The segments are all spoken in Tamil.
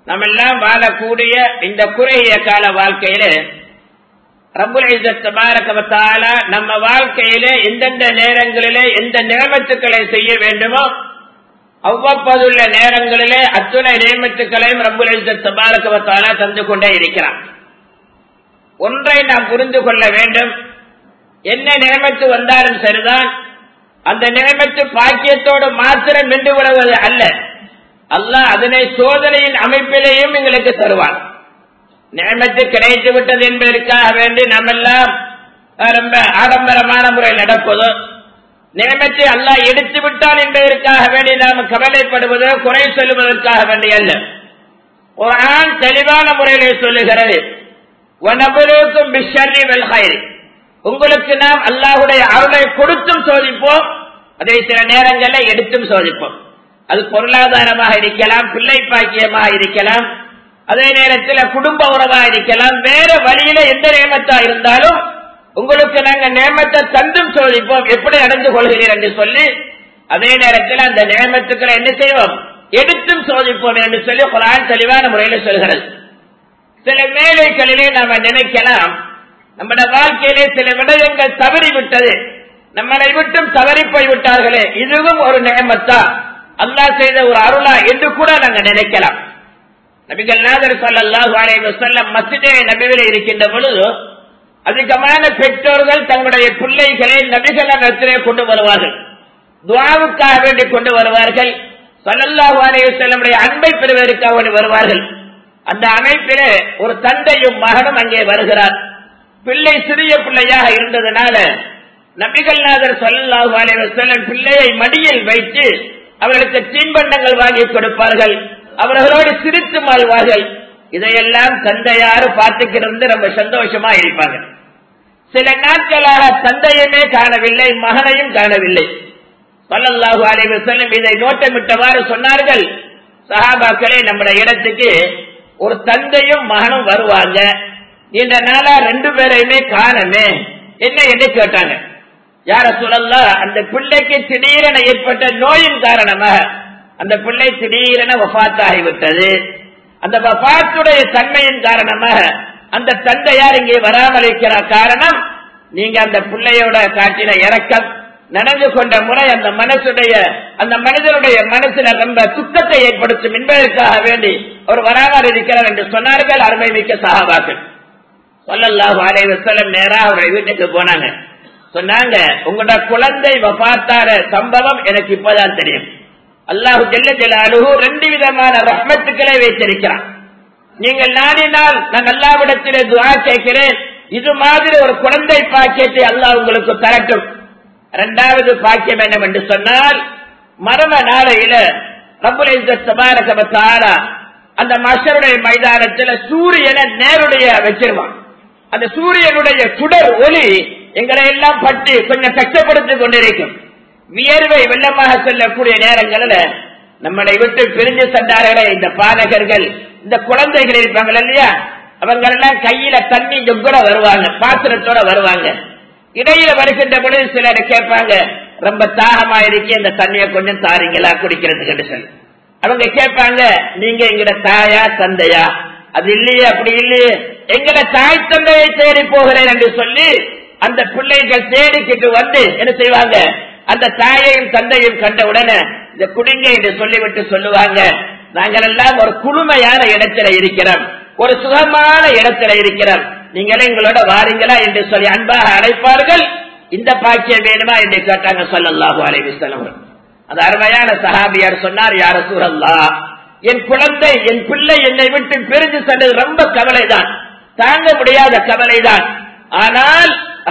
நம்ம எல்லாம் வாழக்கூடிய இந்த குறுகிய கால வாழ்க்கையில ரப்புல் பாரகவத்தால நம்ம வாழ்க்கையில எந்தெந்த நேரங்களிலே எந்த நியமத்துக்களை செய்ய வேண்டுமோ அவ்வப்போதுள்ள நேரங்களிலே அத்துணை நியமத்துக்களையும் ரப்புல் பாரகவத்தால தந்து கொண்டே இருக்கிறான் ஒன்றை நாம் புரிந்து கொள்ள வேண்டும் என்ன நியமத்து வந்தாலும் சரிதான் அந்த நியமத்து பாக்கியத்தோடு மாத்திரம் நின்று விடுவது அல்ல அல்லாஹ் அதனை சோதனையின் அமைப்பிலேயும் எங்களுக்கு தருவான் நியமத்து கிடைத்து விட்டது என்பதற்காக வேண்டி நாம் எல்லாம் ரொம்ப ஆடம்பரமான முறையில் நடப்பதோ நியமத்தை அல்லாஹ் எடுத்து விட்டான் என்பதற்காக வேண்டி நாம் கவலைப்படுவதோ குறை சொல்லுவதற்காக வேண்டி அல்ல ஒரு ஆண் தெளிவான முறையிலே சொல்லுகிறது வனபுருக்கும் பிஷர்ரி வெல்ஹைரி உங்களுக்கு நாம் அல்லாஹுடைய அருளை கொடுத்தும் சோதிப்போம் அதை சில நேரங்களில் எடுத்தும் சோதிப்போம் அது பொருளாதாரமாக இருக்கலாம் பிள்ளை பாக்கியமாக இருக்கலாம் அதே நேரத்தில் குடும்ப உறவாக இருக்கலாம் வேற வழியில எந்த நியமத்தா இருந்தாலும் உங்களுக்கு நாங்க நியமத்தை தந்தும் சோதிப்போம் எப்படி நடந்து கொள்கிறீர் என்று சொல்லி அதே நேரத்தில் அந்த நியமத்துக்களை என்ன செய்வோம் எடுத்தும் சோதிப்போம் என்று சொல்லி குரான் தெளிவான முறையில் சொல்கிறது சில வேலைகளிலே நாம நினைக்கலாம் நம்முடைய வாழ்க்கையிலே சில விடயங்கள் தவறி விட்டது நம்மளை விட்டும் தவறி போய் விட்டார்களே இதுவும் ஒரு நியமத்தா அல்லா செய்த ஒரு அருளா என்று கூட நாங்க நினைக்கலாம் நபிகள் நாதர் சல்லாஹூ அலை வசல்லம் மசிதே நபிவில் இருக்கின்ற பொழுது அதிகமான பெற்றோர்கள் தங்களுடைய பிள்ளைகளை நபிகளிடத்திலே கொண்டு வருவார்கள் துவாவுக்காக வேண்டி கொண்டு வருவார்கள் சல்லல்லாஹு அலைய செல்லமுடைய அன்பை பெறுவதற்காக வருவார்கள் அந்த அமைப்பிலே ஒரு தந்தையும் மகனும் அங்கே வருகிறார் பிள்ளை சிறிய பிள்ளையாக இருந்ததுனால நபிகள் நாதர் சல்லாஹூ அலைய செல்லம் பிள்ளையை மடியில் வைத்து அவர்களுக்கு தீன்பண்டங்கள் வாங்கி கொடுப்பார்கள் அவர்களோடு சிரித்து மாழ்வார்கள் இதையெல்லாம் தந்தையாரு பார்த்துக்கிட்டு ரொம்ப சந்தோஷமா இருப்பாங்க சில நாட்களாக தந்தையுமே காணவில்லை மகனையும் காணவில்லை பல்லல்லாஹு அலைவு செல்லும் இதை நோட்டமிட்டவாறு சொன்னார்கள் சஹாபாக்களே நம்முடைய இடத்துக்கு ஒரு தந்தையும் மகனும் வருவாங்க இந்த நாளா ரெண்டு பேரையுமே காணமே என்ன என்று கேட்டாங்க யார சொல்லலாம் அந்த பிள்ளைக்கு திடீரென ஏற்பட்ட நோயின் காரணமாக அந்த பிள்ளை திடீரென வபாத்தாகிவிட்டது அந்த வபாத்துடைய தன்மையின் காரணமாக அந்த தந்தையார் இங்கே வராமல் இருக்கிற காரணம் நீங்க அந்த பிள்ளையோட காட்டின இறக்கம் நடந்து கொண்ட முறை அந்த மனசுடைய அந்த மனிதனுடைய மனசுல ரொம்ப துக்கத்தை ஏற்படுத்தும் என்பதற்காக வேண்டி அவர் வராமல் இருக்கிறார் என்று சொன்னார்கள் அருமை மிக்க சகாபாக்கள் சொல்லல்லாஹு அலைவ செல்லம் நேரா அவருடைய வீட்டுக்கு போனாங்க சொன்னாங்க உங்களோட குழந்தை வபாத்தார சம்பவம் எனக்கு இப்பதான் தெரியும் அல்லாஹு ஜெல்ல ஜலாலுஹு ரெண்டு விதமான ரஹ்மத்துக்களை வைத்திருக்கிறான் நீங்கள் நாடினால் நான் அல்லாவிடத்திலே துவா கேட்கிறேன் இது மாதிரி ஒரு குழந்தை பாக்கியத்தை அல்லாஹ் உங்களுக்கு தரட்டும் இரண்டாவது பாக்கியம் என்னவென்று சொன்னால் மரண நாளையில ரபுல அந்த மசருடைய மைதானத்தில் சூரியனை நேருடைய வச்சிருவான் அந்த சூரியனுடைய சுடர் ஒளி எங்களை எல்லாம் பட்டு கொஞ்சம் கஷ்டப்படுத்திக் கொண்டிருக்கும் வியர்வை வெள்ளமாக செல்லக்கூடிய நேரங்களில் நம்மளை விட்டு பிரிஞ்சு சென்றார்களே இந்த பாலகர்கள் இந்த குழந்தைகள் இருப்பாங்க இல்லையா அவங்க எல்லாம் கையில தண்ணி ஜொக்குட வருவாங்க பாத்திரத்தோட வருவாங்க இடையில வருகின்ற பொழுது சிலர் கேட்பாங்க ரொம்ப தாகமா இருக்கே இந்த தண்ணியை கொஞ்சம் தாரீங்களா குடிக்கிறதுக்கு சொல்லி அவங்க கேட்பாங்க நீங்க எங்கட தாயா தந்தையா அது இல்லையே அப்படி இல்லையே எங்கட தாய் தந்தையை தேடி போகிறேன் என்று சொல்லி அந்த பிள்ளைகள் தேடிக்கிட்டு வந்து என்ன செய்வாங்க அந்த தாயையும் தந்தையும் கண்ட உடனே இந்த குடிங்க என்று சொல்லிவிட்டு சொல்லுவாங்க நாங்கள் எல்லாம் ஒரு குழுமையான இடத்துல இருக்கிறோம் ஒரு சுகமான இடத்துல இருக்கிறோம் நீங்களே எங்களோட வாரீங்களா என்று சொல்லி அன்பாக அழைப்பார்கள் இந்த பாக்கியம் வேணுமா என்று கேட்டாங்க சொல்லல்லாஹு அலைவிஸ்லம் அந்த அருமையான சஹாபியார் சொன்னார் யார சூழல்லா என் குழந்தை என் பிள்ளை என்னை விட்டு பிரிஞ்சு சென்றது ரொம்ப கவலைதான் தாங்க முடியாத கவலைதான் ஆனால்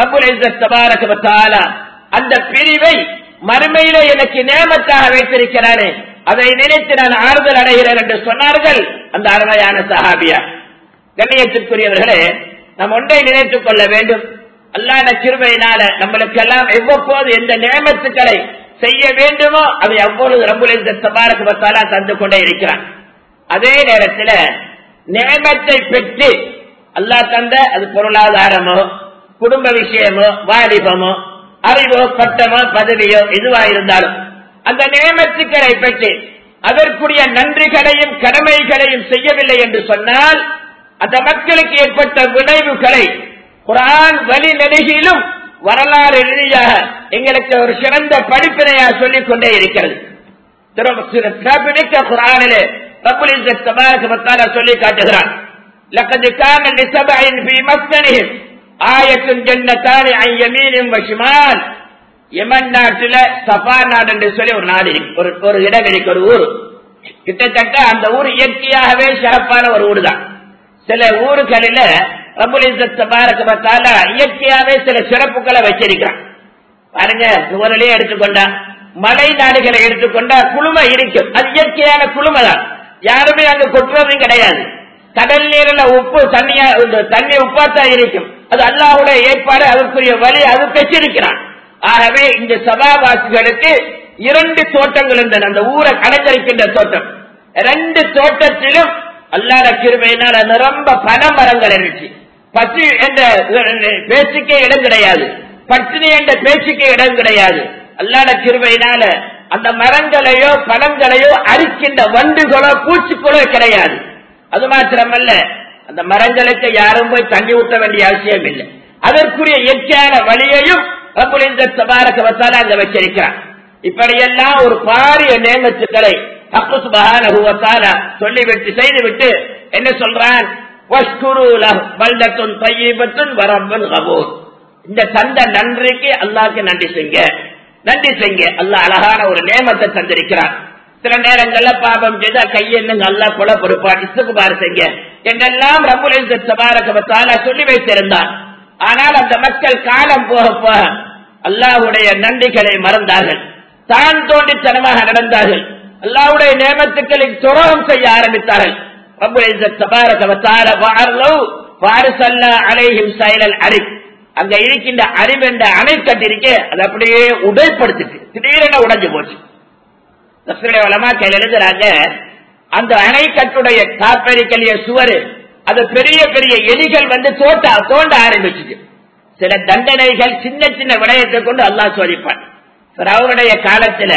அந்த பிரிவை மறுமையில எனக்கு நேமத்தாக வைத்திருக்கிறானே அதை நினைத்து நான் ஆறுதல் அடைகிறேன் என்று சொன்னார்கள் அந்த அருமையான சஹாபியா கண்ணியத்திற்குரியவர்களே நாம் ஒன்றை நினைத்துக் கொள்ள வேண்டும் அல்லாத கிருபையினால நம்மளுக்கெல்லாம் எவ்வப்போது எந்த நியமத்துக்களை செய்ய வேண்டுமோ அதை அவ்வளவு ரம்புலிந்த சபாரக்கு பத்தாலா தந்து கொண்டே இருக்கிறான் அதே நேரத்தில் நியமத்தை பெற்று அல்லா தந்த அது பொருளாதாரமோ குடும்ப விஷயமோ வாலிபமோ அறிவோ பட்டமோ பதவியோ எதுவா இருந்தாலும் அந்த நியமத்துக்களை பெற்று அதற்குரிய நன்றிகளையும் கடமைகளையும் செய்யவில்லை என்று சொன்னால் அந்த மக்களுக்கு ஏற்பட்ட விளைவுகளை குரான் வழி நெடுகிலும் வரலாறு ரீதியாக எங்களுக்கு ஒரு சிறந்த படிப்பினையாக சொல்லிக் கொண்டே இருக்கிறது குரானிலே ரபுல் இஸ்ஸத் தபாரக வ தஆலா சொல்லி காட்டுகிறான் لقد كان لسبع في مسكنهم آية جنتان عن يمين وشمال யமன் நாட்டுல சஃபா நாடு என்று சொல்லி ஒரு நாடு இருக்கு. ஒரு ஒரு இடம் இருக்கு ஒரு ஊர் கிட்டத்தட்ட அந்த ஊர் இயற்கையாகவே சிறப்பான ஒரு ஊர் தான் சில ஊர்களில ரபுல் இஸ்ஸத் தபாரக வ தஆலா இயற்கையாவே சில சிறப்புகளை வச்சிருக்கிறான் பாருங்க நுவரலே எடுத்துக்கொண்டா மலை நாடுகளை எடுத்துக்கொண்டா குளுமை இருக்கும் அது இயற்கையான குளுமை தான் யாருமே அங்க கொட்டுறதும் கிடையாது கடல் நீரில் உப்பு தண்ணியா இந்த தண்ணி உப்பாத்தான் இருக்கும் அது அல்லாஹ்வுடைய ஏற்பாடு அதற்குரிய வழி அது பெற்றிருக்கிறான் ஆகவே இந்த சபாவாசிகளுக்கு இரண்டு தோட்டங்கள் இருந்தன அந்த ஊரை அலங்கரிக்கின்ற தோட்டம் ரெண்டு தோட்டத்திலும் அல்லாத கிருமையினால் நிரம்ப பனமரங்கள் இருந்துச்சு பசி என்ற பேச்சுக்கே இடம் கிடையாது பட்டினி என்ற பேச்சுக்கே இடம் கிடையாது அல்லாத கிருமையினால அந்த மரங்களையோ பழங்களையோ அரிக்கின்ற வண்டுகளோ பூச்சிகளோ கிடையாது அது மாத்திரமல்ல அந்த மரங்களுக்கு யாரும் போய் தண்ணி ஊற்ற வேண்டிய அவசியம் இல்லை அதற்குரிய இயற்கையான வழியையும் ரப்புல் இஸ்ஸத் தபாரக வ தஆலா அங்க வச்சிருக்கிறான் இப்படியெல்லாம் ஒரு பாரிய நேமத்துக்களை அக்கு சுபஹானஹு வ தஆலா சொல்லிவிட்டு செய்துவிட்டு என்ன சொல்றான் வஷ்குரு லஹு பல்தத்துன் தய்யிபத்துன் வ ரப்புன் கபூர் இந்த தந்த நன்றிக்கு அல்லாஹ்க்கு நன்றி செய்யுங்க நன்றி செய்யுங்க அல்லாஹ் அழகான ஒரு நேமத்தை தந்திருக்கிறான் சில நேரங்கள்ல பாபம் செய்தா கையெண்ணுங்க அல்லா கொலை பொறுப்பான் இசுகுபார் செய்ய என்றெல்லாம் ரப்புல் இஸ்ஸத் தபாரக வ தஆலா சொல்லி வைத்திருந்தான் ஆனால் அந்த மக்கள் காலம் போக போக அல்லாஹ்வுடைய நன்றிகளை மறந்தார்கள் தான் தோண்டித்தனமாக நடந்தார்கள் அல்லாஹ்வுடைய நேமத்துக்களை துரோகம் செய்ய ஆரம்பித்தார்கள் ரப்புல் இஸ்ஸத் தபாரக வ தஆலா வஅர்லு ஃபாரிசல்லா அலைஹிம் சைலல் அரிப் அங்க இருக்கின்ற அறிவு என்ற அணை கட்டிருக்கே அது அப்படியே உடைப்படுத்திட்டு திடீரென உடைஞ்சு போச்சு தஸ்ரீல வளமாக்கள் எழுதுறாங்க அந்த அணைக்கட்டுடைய காப்பரிக்கலிய சுவர் அது பெரிய பெரிய எலிகள் வந்து தோட்ட தோண்ட ஆரம்பிச்சுது சில தண்டனைகள் சின்ன சின்ன விடயத்தை கொண்டு அல்லாஹ் சோதிப்பான் அவருடைய காலத்துல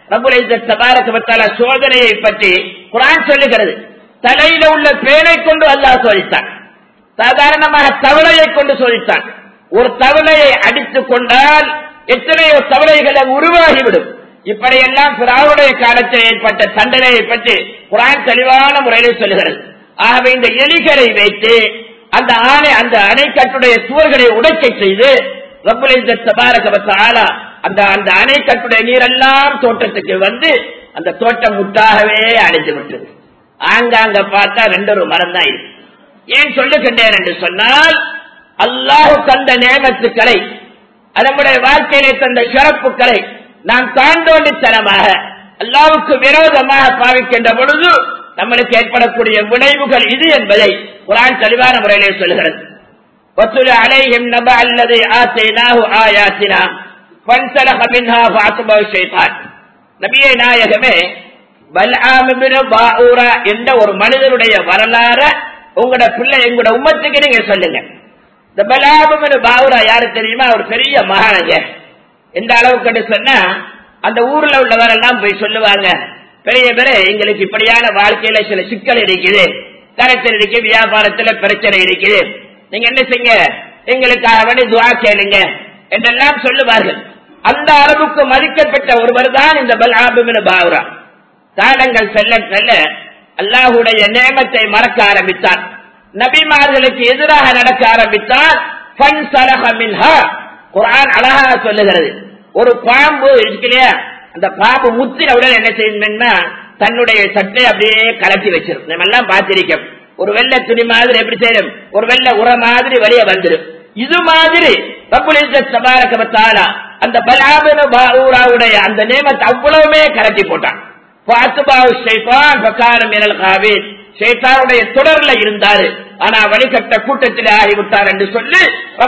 தபாரகத்தால சோதனையை பற்றி குரான் சொல்லுகிறது தலையில உள்ள பேனை கொண்டு அல்லாஹ் சோதித்தான் சாதாரணமாக தவளையை கொண்டு சோதித்தான் ஒரு தவளையை அடித்துக் கொண்டால் எத்தனையோ தவளைகளை உருவாகிவிடும் இப்படியெல்லாம் பிராவுடைய காலத்தில் ஏற்பட்ட தண்டனையை பற்றி குரான் தெளிவான முறையில் சொல்லுகிறது ஆகவே இந்த எலிகளை வைத்து அந்த ஆணை அந்த அணைக்கட்டுடைய சுவர்களை உடைக்க செய்து ஆலா அந்த அந்த அணைக்கட்டுடைய நீரெல்லாம் தோட்டத்துக்கு வந்து அந்த தோட்டம் முட்டாகவே அழிந்து விட்டது ஆங்காங்க பார்த்தா ரெண்டு ஒரு மரம் தான் இருக்கு ஏன் சொல்லுகின்றேன் என்று சொன்னால் அல்லாஹு தந்த நேமத்துக்களை நம்முடைய வாழ்க்கையிலே தந்த சிறப்புகளை நாம் தாண்டோண்டித்தனமாக அல்லாவுக்கு விரோதமாக பாவிக்கின்ற பொழுது நம்மளுக்கு ஏற்படக்கூடிய விளைவுகள் இது என்பதை குரான் தெளிவான முறையிலே சொல்கிறது وَاتْلُ عَلَيْهِمْ نَبَأَ الَّذِي آتَيْنَاهُ آيَاتِنَا فَانْسَلَخَ مِنْهَا فَأَتْبَعَهُ الشَّيْطَانُ நபியே நாயகமே பல்ஆம் இப்னு பாஊரா என்ற ஒரு மனிதனுடைய வரலாற உங்களோட பிள்ளை எங்களோட உம்மத்துக்கு நீங்க சொல்லுங்க இந்த பல்ஆம் இப்னு பாஊரா யாரு தெரியுமா ஒரு பெரிய மகானங்க எந்த அளவுக்கு சொன்னா அந்த ஊர்ல உள்ளவரெல்லாம் போய் சொல்லுவாங்க பெரிய பேரு எங்களுக்கு இப்படியான வாழ்க்கையில சில சிக்கல் இருக்குது கரைச்சல் இருக்கு வியாபாரத்துல பிரச்சனை இருக்குது நீங்க என்ன செய்யுங்க எங்களுக்காக வேண்டி துவா கேளுங்க என்றெல்லாம் சொல்லுவார்கள் அந்த அளவுக்கு மதிக்கப்பட்ட ஒருவர் தான் இந்த பல்ஆபின் பாவுரா காலங்கள் செல்ல செல்ல அல்லாஹுடைய நேமத்தை மறக்க ஆரம்பித்தார் நபிமார்களுக்கு எதிராக நடக்க ஆரம்பித்தார் குரான் அழகாக சொல்லுகிறது ஒரு பாம்பு இருக்கு இல்லையா அந்த பாம்பு முத்தின உடனே என்ன செய்யணும்னா தன்னுடைய சட்டை அப்படியே கலட்டி வச்சிடும் நம்ம எல்லாம் பார்த்திருக்கோம் ஒரு வெள்ளை துணி மாதிரி எப்படி செய்யும் ஒரு வெள்ளை உர மாதிரி வெளியே வந்துடும் இது மாதிரி சபாரகத்தாலா அந்த பலாபன பாவுராவுடைய அந்த நேமத்தை அவ்வளவுமே கலட்டி போட்டான் தொடர்ல இருந்தாரு ஆனா வழிகட்ட கூட்டத்தில் ஆகிவிட்டார் என்று சொல்லி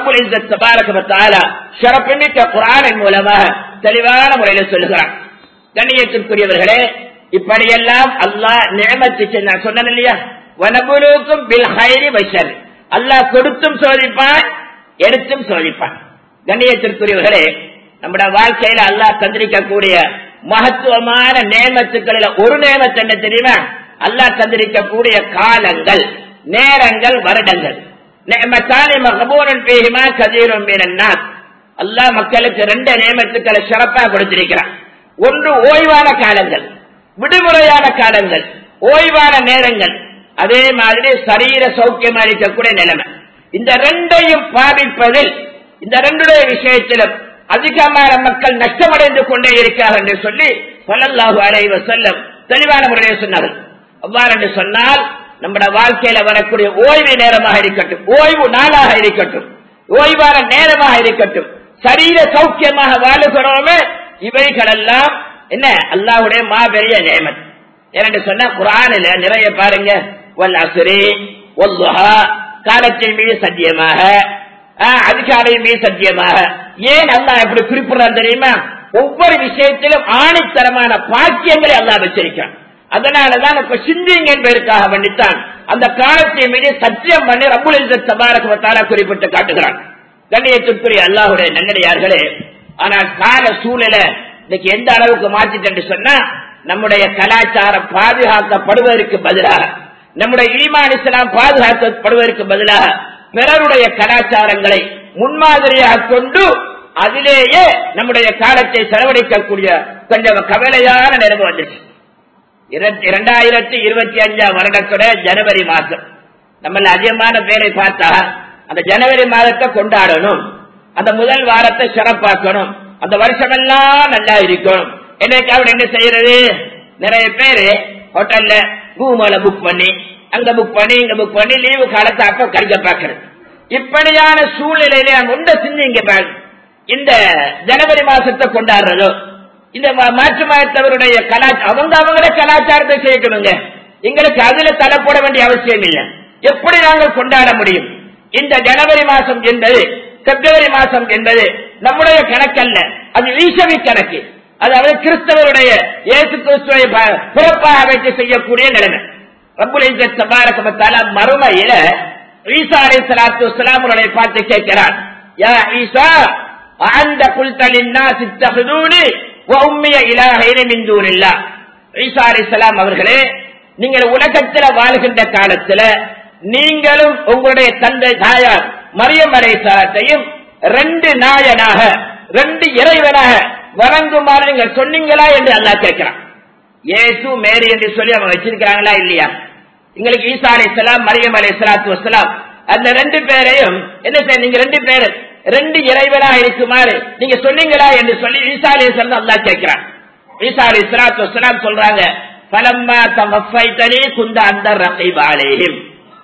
சிறப்புமிக்க குரானின் மூலமாக தெளிவான முறையில் சொல்லுகிறான் கண்ணியத்திற்குரியவர்களே இப்படியெல்லாம் அல்லாஹ் நியமத்துக்கு நான் சொன்னேன் இல்லையா வனபுலுக்கும் பில் ஹைரி வைஷர் அல்லாஹ் கொடுத்தும் சோதிப்பான் எடுத்தும் சோதிப்பான் கண்ணியத்திற்குரியவர்களே நம்முடைய வாழ்க்கையில அல்லாஹ் தந்திரிக்கக்கூடிய மகத்துவமான நேமத்துக்களில் ஒரு நேமத்து என்ன தெரியுமா அல்லாஹ் தந்திருக்கக்கூடிய காலங்கள் நேரங்கள் வருடங்கள் நேமத்தானி மகபூரன் பேருமா கதீரும் மீனன்னாஸ் அல்லாஹ் மக்களுக்கு ரெண்டு நேமத்துக்களை சிறப்பாக கொடுத்திருக்கிறான் ஒன்று ஓய்வான காலங்கள் விடுமுறையான காலங்கள் ஓய்வான நேரங்கள் அதே மாதிரி சரீர சௌக்கியம் அளிக்கக்கூடிய நிலைமை இந்த ரெண்டையும் பாதிப்பதில் இந்த ரெண்டுடைய விஷயத்திலும் அதிகமான மக்கள் நஷ்டமடைந்து கொண்டே இருக்கிறார்கள் என்று சொல்லி சொல்லல்லாஹு அலைவ செல்லம் தெளிவான முறையில் சொன்னார்கள் அவ்வாறு என்று சொன்னால் நம்முடைய வாழ்க்கையில வரக்கூடிய ஓய்வு நேரமாக இருக்கட்டும் ஓய்வு நாளாக இருக்கட்டும் ஓய்வான நேரமாக இருக்கட்டும் சரீர சௌக்கியமாக வாழுகிறோமே இவைகளெல்லாம் என்ன அல்லாஹுடைய மாபெரிய நேமத் ஏனென்று சொன்னா குரானில நிறைய பாருங்க வல் அசுரி ஒல்லுஹா காலத்தின் மீது சத்தியமாக அதிகாலையின் மீது சத்தியமாக ஏன் அல்லாஹ் எப்படி குறிப்பிடுறான் தெரியுமா ஒவ்வொரு விஷயத்திலும் ஆணித்தரமான பாக்கியங்களை அல்லாஹ் வச்சிருக்கான் அதனாலதான் இப்ப சிந்திங்க என்பதற்காக வேண்டித்தான் அந்த காலத்தின் மீது சத்தியம் பண்ணி ரபுல் தபாரகத்தால குறிப்பிட்டு காட்டுகிறான் கண்ணியத்திற்குரிய அல்லாஹுடைய நன்னடியார்களே ஆனால் கால சூழலை இன்னைக்கு எந்த அளவுக்கு மாற்றிட்டு சொன்னா நம்முடைய கலாச்சாரம் பாதுகாக்கப்படுவதற்கு பதிலாக நம்முடைய ஈமான் இஸ்லாம் பாதுகாக்கப்படுவதற்கு பதிலாக பிறருடைய கலாச்சாரங்களை முன்மாதிரியாக கொண்டு அதிலேயே நம்முடைய காலத்தை செலவழிக்கக்கூடிய கொஞ்சம் கவலையான நிலைமை வந்துச்சு இரண்டாயிரத்தி இருபத்தி அஞ்சாம் வருடத்தோட ஜனவரி மாசம் நம்மள அதிகமான பேரை பார்த்தா அந்த ஜனவரி மாதத்தை கொண்டாடணும் அந்த முதல் வாரத்தை சிறப்பாக்கணும் அந்த வருஷமெல்லாம் நல்லா இருக்கணும் என்னைக்காவது என்ன செய்யறது நிறைய பேரு ஹோட்டல்ல ரூமால புக் பண்ணி அங்க புக் பண்ணி இங்க புக் பண்ணி லீவு காலத்தை அப்ப கழிக்க பாக்குறது இப்படியான சூழ்நிலையில முந்த சிந்திங்க இந்த ஜனவரி மாசத்தை கொண்டாடுறதோ இந்த மாற்று மதத்தவருடைய கலாச்சாரம் அவங்க அவங்கள கலாச்சாரத்தை சேர்க்கணுங்க எங்களுக்கு அதுல தலை போட வேண்டிய அவசியம் இல்லை எப்படி நாங்கள் கொண்டாட முடியும் இந்த ஜனவரி மாசம் என்பது பிப்ரவரி மாசம் என்பது நம்முடைய கணக்கல்ல அது ஈசவி கணக்கு அதாவது கிறிஸ்தவருடைய இயேசு கிறிஸ்துவை பிறப்பாக வைத்து செய்யக்கூடிய நிலைமை ரப்புல் தபாரகமத்தால மறுமையில ஈசா அலை சலாத்து வலாமுடைய பார்த்து கேட்கிறார் யா ஈசா அந்த குல்தலின்னா சித்தகுதூனி உம்மிய இலாகையில மிந்தூரில்லா ஈசா அலை சலாம் அவர்களே நீங்கள் உலகத்துல வாழ்கின்ற காலத்துல நீங்களும் உங்களுடைய தந்தை தாயார் மரியம் அலை சலாத்தையும் ரெண்டு நாயனாக ரெண்டு இறைவனாக வணங்குமாறு நீங்கள் சொன்னீங்களா என்று அல்லா கேட்கிறான் ஏசு மேரி என்று சொல்லி அவங்க வச்சிருக்கிறாங்களா இல்லையா எங்களுக்கு ஈசா அலை சலாம் மரியம் அலை சலாத்து வசலாம் அந்த ரெண்டு பேரையும் என்ன செய்ய நீங்க ரெண்டு பேரு ரெண்டு இறைவனா இருக்குமாறு நீங்க சொன்னீங்களா என்று சொல்லி ஈசா அலி சலம் அல்லா கேட்கிறான் ஈசா அலி சலாத்து வசலாம் சொல்றாங்க பலம்மா தமஃபைத்தனி குந்த அந்த ரகைபாலேயும்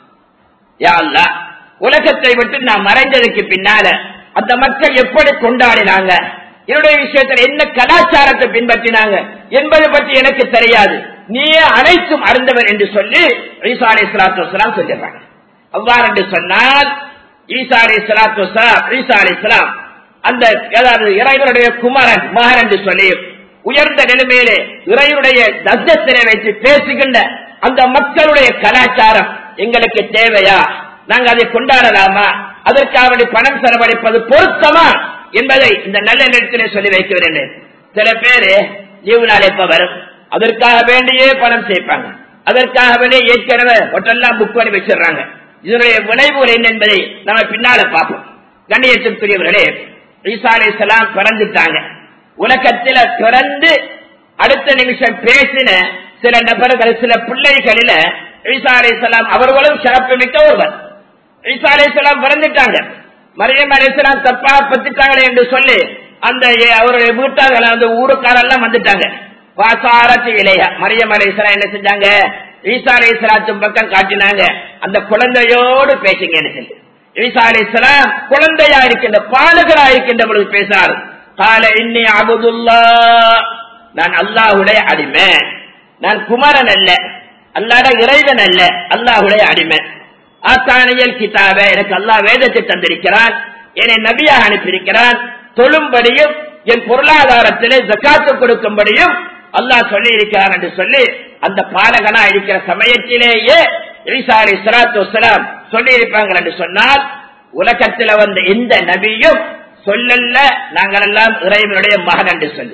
யா அல்லா உலகத்தை விட்டு நான் மறைஞ்சதுக்கு பின்னால அந்த மக்கள் எப்படி கொண்டாடினாங்க என்னுடைய விஷயத்தில் என்ன கலாச்சாரத்தை பின்பற்றினாங்க என்பது பற்றி எனக்கு தெரியாது நீயே அனைத்தும் அறிந்தவர் என்று சொல்லி ஈசா அலி சலாத்து வலாம் சொல்லிடுறாங்க அவ்வாறு என்று சொன்னால் ஈசா அலி சலாத்து வலாம் ஈசா அலி இஸ்லாம் அந்த அதாவது இறைவனுடைய குமரன் மகன் என்று சொல்லி உயர்ந்த நிலைமையிலே இறைவனுடைய தத்தத்தினை வைத்து பேசுகின்ற அந்த மக்களுடைய கலாச்சாரம் எங்களுக்கு தேவையா நாங்கள் அதை கொண்டாடலாமா அதற்காக பணம் செலவழிப்பது பொருத்தமா என்பதை இந்த நல்ல நேரத்திலே சொல்லி வைக்க வேண்டும் சில பேரு லீவு நாள் எப்ப வரும் அதற்காக வேண்டியே பணம் சேர்ப்பாங்க அதற்காக வேண்டிய ஏற்கனவே ஹோட்டல்லாம் புக் பண்ணி வச்சிடுறாங்க இதனுடைய விளைவுகள் என்ன என்பதை நம்ம பின்னால பார்ப்போம் கண்ணியத்திற்குரியவர்களே ஈசா அலி சலாம் பிறந்துட்டாங்க உலகத்தில பிறந்து அடுத்த நிமிஷம் பேசின சில நபர்கள் சில பிள்ளைகளில ஈசா அலி சலாம் அவர்களும் சிறப்பு மிக்க ஒருவர் ஈசா அலி சலாம் பிறந்துட்டாங்க மரியம் அலி சலாம் தப்பா பத்துட்டாங்களே என்று சொல்லி அந்த அவருடைய வீட்டார்கள் அந்த ஊருக்காரெல்லாம் வந்துட்டாங்க வாசாரத்து இளைய மரியம் அலி சலாம் என்ன செஞ்சாங்க ஈசா அலி சலாத்தும் பக்கம் காட்டினாங்க அந்த குழந்தையோடு பேசுங்கன்னு சொல்லி ஈசா அலி சலாம் குழந்தையா இருக்கின்ற பாலகரா இருக்கின்ற பொழுது பேசினார் கால இன்னி அபுதுல்லா நான் அல்லாஹுடைய அடிமை நான் குமரன் அல்ல அல்லாட இறைவன் அல்ல அல்லாஹுடைய அடிமை ஆத்தானியல் கிதாப எனக்கு அல்லாஹ் வேதத்தை தந்திருக்கிறான் என்னை நபியாக அனுப்பியிருக்கிறான் தொழும்படியும் என் பொருளாதாரத்திலே ஜக்காத்து கொடுக்கும்படியும் அல்லாஹ் சொல்லி இருக்கிறான் என்று சொல்லி அந்த பாலகனா இருக்கிற சமயத்திலேயே ஈசா அலி சலாத்து வலாம் சொல்லி இருப்பாங்க என்று சொன்னால் உலகத்தில் வந்த எந்த நபியும் சொல்லல நாங்கள் எல்லாம் இறைவனுடைய மகன் என்று சொல்லி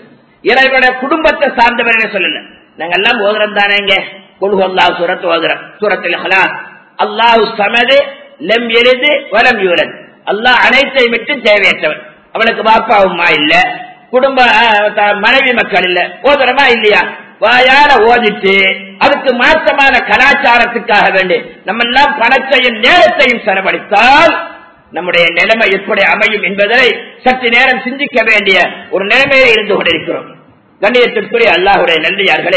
இறைவனுடைய குடும்பத்தை சார்ந்தவர்கள் சொல்லல நாங்க எல்லாம் ஓதுறோம் தானேங்க குல்ஹல்லா சூரத் ஓதுறோம் சூரத்தில் ஹலாஸ் அல்லாஹு சமது லெம் எழுது வலம் யூரன் அல்லாஹ் அனைத்தையும் விட்டு தேவையற்றவன் அவனுக்கு பாப்பா அம்மா இல்ல குடும்ப அஹ், த- மனைவி மக்கள் இல்ல ஓதுறமா இல்லையா வாயால ஓதிட்டு அதுக்கு மாற்றமான கலாச்சாரத்துக்காக வேண்டி நம்ம எல்லாம் பணத்தையும் நேரத்தையும் செலவழித்தால் நம்முடைய நிலைமை எப்படி அமையும் என்பதை சற்று நேரம் சிந்திக்க வேண்டிய ஒரு நிலைமையில இருந்து கொண்டிருக்கிறோம் கண்ணியத்திற்குரிய அல்லாஹுடைய நன்றியார்களே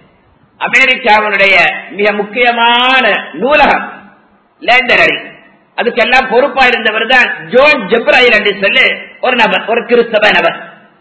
அமெரிக்காவினுடைய மிக முக்கியமான நூலகம் லேண்டரரி அதுக்கெல்லாம் பொறுப்பா இருந்தவர் தான் ஜோன் ஜெப்ராயில் என்று சொல்லி ஒரு நபர் ஒரு கிறிஸ்தவ நபர்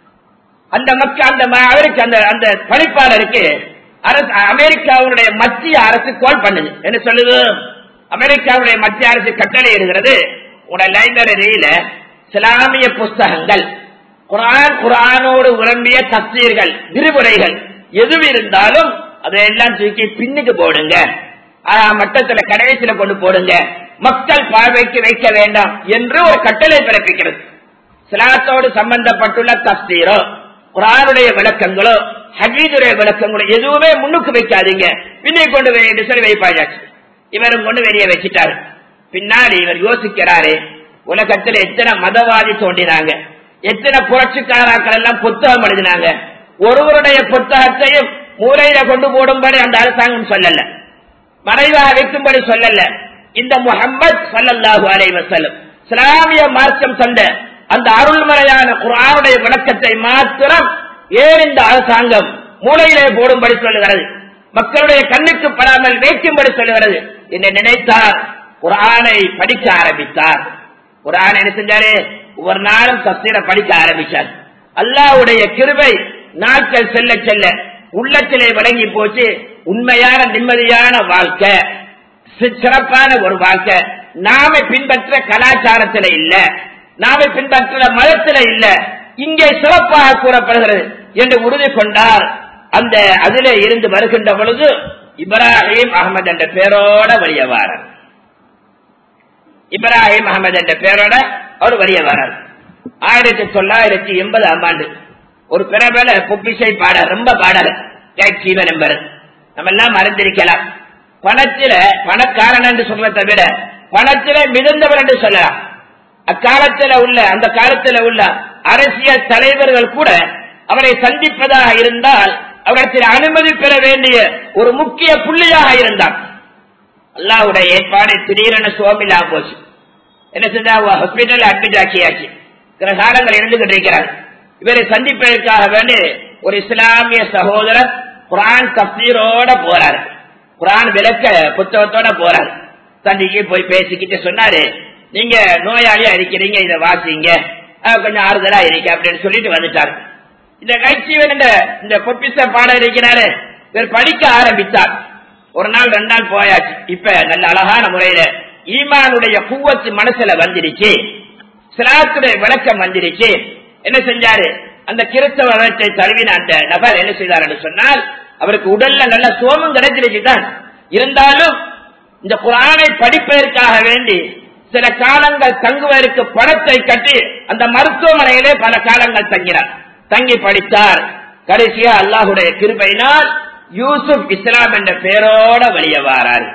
அந்த மக்கள் அந்த ம- அவருக்கு அந்த அந்த பணிப்பாளருக்கு அரசு அமெரிக்காவுடைய மத்திய அரசு கால் பண்ணுது என்ன சொல்லுது அமெரிக்காவுடைய மத்திய அரசு கட்டளை இருக்கிறது உங்களோட லைப்ரரியில இஸ்லாமிய புஸ்தகங்கள் குரான் குரானோடு உரம்பிய தப்சீர்கள் விரிவுரைகள் எது இருந்தாலும் அதையெல்லாம் தூக்கி பின்னுக்கு போடுங்க ஆ, மட்டத்துல கடைசியில கொண்டு போடுங்க மக்கள் பார்வைக்கு வைக்க வேண்டாம் என்று ஒரு கட்டளை பிறப்பிக்கிறது சிலாத்தோடு சம்பந்தப்பட்டுள்ள தஸ்தீரோ குரானுடைய விளக்கங்களோ ஹஜீதுடைய விளக்கங்களோ எதுவுமே முன்னுக்கு வைக்காதீங்க பின்னே கொண்டு போய் என்று சொல்லி வைப்பாயாச்சு இவரும் கொண்டு வெளியே வச்சிட்டாரு பின்னாடி இவர் யோசிக்கிறாரு உலகத்தில் எத்தனை மதவாதி தோண்டினாங்க எத்தனை புரட்சிக்காராக்கள் எல்லாம் புத்தகம் எழுதினாங்க ஒருவருடைய புத்தகத்தையும் மூலையில கொண்டு போடும்படி அந்த அரசாங்கம் சொல்லல மறைவாக வைக்கும்படி சொல்லல இந்த முகம்மது சல்லல்லாஹு அலைஹி வஸல்லம் இஸ்லாமிய மார்க்கம் தந்த அந்த அருள்மறையான குர்ஆனுடைய விளக்கத்தை மாத்திரம் ஏன் இந்த அரசாங்கம் மூலையிலே போடும்படி சொல்லுகிறது மக்களுடைய கண்ணுக்கு படாமல் வைக்கும்படி சொல்லுகிறது என்று நினைத்தார் குர்ஆனை படிக்க ஆரம்பித்தார் குர்ஆன் என்ன செஞ்சாரு ஒவ்வொரு நாளும் தஸ்தீரை படிக்க ஆரம்பிச்சார் அல்லாஹ்வுடைய கிருபை நாட்கள் செல்ல செல்ல உள்ளத்திலே வழங்கி போச்சு உண்மையான நிம்மதியான வாழ்க்கை சி- சிறப்பான ஒரு வாழ்க்கை நாம பின்பற்ற கலாச்சாரத்துல இல்ல நாம பின்பற்ற மதத்துல இல்ல இங்கே சிறப்பாக கூறப்படுகிறது என்று உறுதி கொண்டார் அந்த அதிலே இருந்து வருகின்ற பொழுது இப்ராஹிம் அகமது என்ற பேரோட வழியவாரர் இப்ராஹிம் அகமது என்ற பேரோட அவர் வெளியே வரார் ஆயிரத்தி தொள்ளாயிரத்தி எண்பதாம் ஆண்டு ஒரு பிரபல பொப்பிசை பாடல் ரொம்ப பாடல் ஜெக் சீவன் என்பவர் நம்ம எல்லாம் அறிந்திருக்கலாம் பணத்தில பணக்காரன் என்று சொல்றதை விட பணத்தில மிதந்தவர் என்று சொல்லலாம் அக்காலத்தில் உள்ள அந்த காலத்தில் உள்ள அரசியல் தலைவர்கள் கூட அவரை சந்திப்பதாக இருந்தால் அவரிடத்தில் அனுமதி பெற வேண்டிய ஒரு முக்கிய புள்ளியாக இருந்தார் அல்லாவுடைய ஏற்பாடு திடீரென சோமிலா போச்சு என்ன செஞ்சா ஹாஸ்பிட்டல் அட்மிட் ஆக்கியாச்சு சில காலங்கள் இருந்து கொண்டிருக்கிறார் இவரை சந்திப்பதற்காக வேண்டி ஒரு இஸ்லாமிய சகோதரர் குரான் தப்சீரோட போறாரு குரான் விளக்க புத்தகத்தோட போறாரு சந்திக்கு போய் பேசிக்கிட்டு சொன்னாரு நீங்க நோயாளியா இருக்கிறீங்க இதை வாசிங்க அஹ் கொஞ்சம் ஆறுதலா இருக்க அப்படின்னு சொல்லிட்டு வந்துட்டாரு இந்த கைச்சிவன் என்ற இந்த பொப்பிச பாடம் இருக்கிறாரு இவர் படிக்க ஆரம்பித்தார் ஒரு நாள் ரெண்டு நாள் போயாச்சு இப்ப நல்ல அழகான முறையில ஈமானுடைய கூவத்து மனசுல வந்துருச்சு சிலாத்துடைய விளக்கம் வந்துருச்சு என்ன செஞ்சாரு அந்த கிறிஸ்தவ மதத்தை தழுவின அந்த நபர் என்ன செய்தார் என்று சொன்னால் அவருக்கு உடல்ல நல்ல சோமம் கிடைச்சிருச்சு தான் இருந்தாலும் இந்த குரானை படிப்பதற்காக வேண்டி சில காலங்கள் தங்குவதற்கு பணத்தை கட்டி அந்த மருத்துவமனையிலே பல காலங்கள் தங்கினார் தங்கி படித்தார் கடைசியா அல்லாஹுடைய கிருபையினால் யூசுப் இஸ்லாம் என்ற பெயரோட வெளியே வாராரு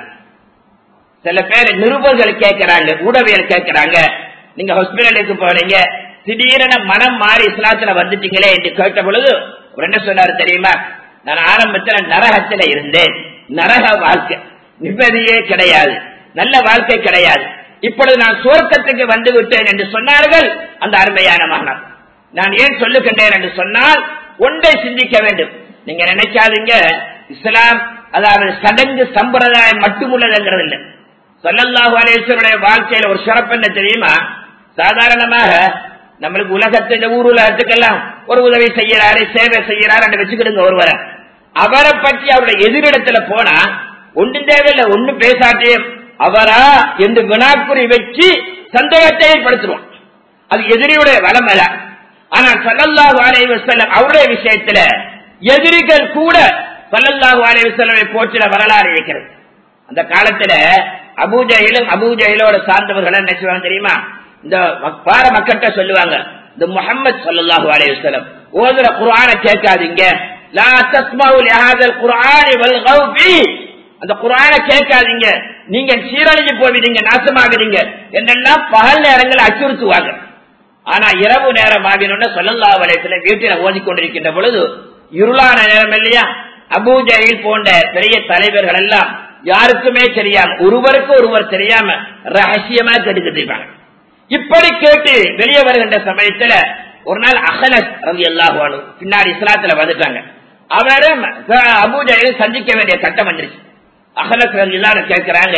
சில பேர் நிருபர்கள் கேட்கிறாங்க ஊடவியல் கேட்கிறாங்க நீங்க ஹாஸ்பிட்டலுக்கு போறீங்க திடீரென மனம் மாறி இஸ்லாத்துல வந்துட்டீங்களே என்று கேட்ட பொழுது அவர் என்ன சொன்னாரு தெரியுமா நான் ஆரம்பத்துல நரகத்துல இருந்தேன் நரக வாழ்க்கை நிம்மதியே கிடையாது நல்ல வாழ்க்கை கிடையாது இப்பொழுது நான் சுவர்க்கத்துக்கு வந்து விட்டேன் என்று சொன்னார்கள் அந்த அருமையான மகனார் நான் ஏன் சொல்லுகின்றேன் என்று சொன்னால் ஒன்றை சிந்திக்க வேண்டும் நீங்க நினைக்காதீங்க இஸ்லாம் அதாவது சடங்கு சம்பிரதாயம் மட்டுமுள்ளதுங்கிறது இல்லை சல்லல்லாஹு அலேஸ்வருடைய வாழ்க்கையில ஒரு சிறப்பு என்ன தெரியுமா சாதாரணமாக நம்மளுக்கு உலகத்துல ஊர் உலகத்துக்கெல்லாம் ஒரு உதவி செய்யறாரு சேவை செய்யறாரு வச்சுக்கிடுங்க ஒருவரை அவரை பற்றி அவருடைய எதிரிடத்துல போனா ஒன்றும் தேவையில்லை ஒன்னும் பேசாட்டியும் அவரா என்று வினாக்குறி வச்சு சந்தேகத்தை ஏற்படுத்துவோம் அது எதிரியுடைய வளம் அல்ல ஆனால் சல்லல்லாஹு அலைஹி வஸல்லம் அவருடைய விஷயத்துல எதிரிகள் கூட சல்லல்லாஹு அலைஹி வஸல்லமை போற்றின வரலாறு இருக்கிறது அந்த காலத்துல அபூஜையிலும் அபூஜையிலோட சார்ந்தவர்கள் என்ன செய்வாங்க தெரியுமா இந்த பார மக்கள்கிட்ட சொல்லுவாங்க இந்த முகமது சல்லாஹூ அலையுசலம் ஓதுற குர்ஆன கேட்காதீங்க லா தஸ்மவு லிஹாதல் குர்ஆனி வல்கவ் ஃபீ அந்த குர்ஆன கேட்காதீங்க நீங்க சீரழிஞ்சு போவீங்க நாசமாகுறீங்க என்றெல்லாம் பகல் நேரங்கள் அச்சுறுத்துவாங்க ஆனா இரவு நேரம் ஆகினோட சொல்லல்லா வலயத்துல வீட்டில ஓதிக்கொண்டிருக்கின்ற பொழுது இருளான நேரம் இல்லையா அபூஜையில் போன்ற பெரிய தலைவர்கள் எல்லாம் யாருக்குமே தெரியாம ஒருவருக்கு ஒருவர் தெரியாம ரகசியமா கேட்டுக்கிட்டு இருப்பாங்க இப்படி கேட்டு வெளியே வருகின்ற சமயத்துல ஒரு நாள் அகலஸ் ரவி அல்லாஹ் பின்னாடி இஸ்லாத்துல வந்துட்டாங்க அவரும் அபூஜையில் சந்திக்க வேண்டிய கட்டம் வந்துருச்சு அகலஸ் ரவி எல்லாரும் கேட்கிறாங்க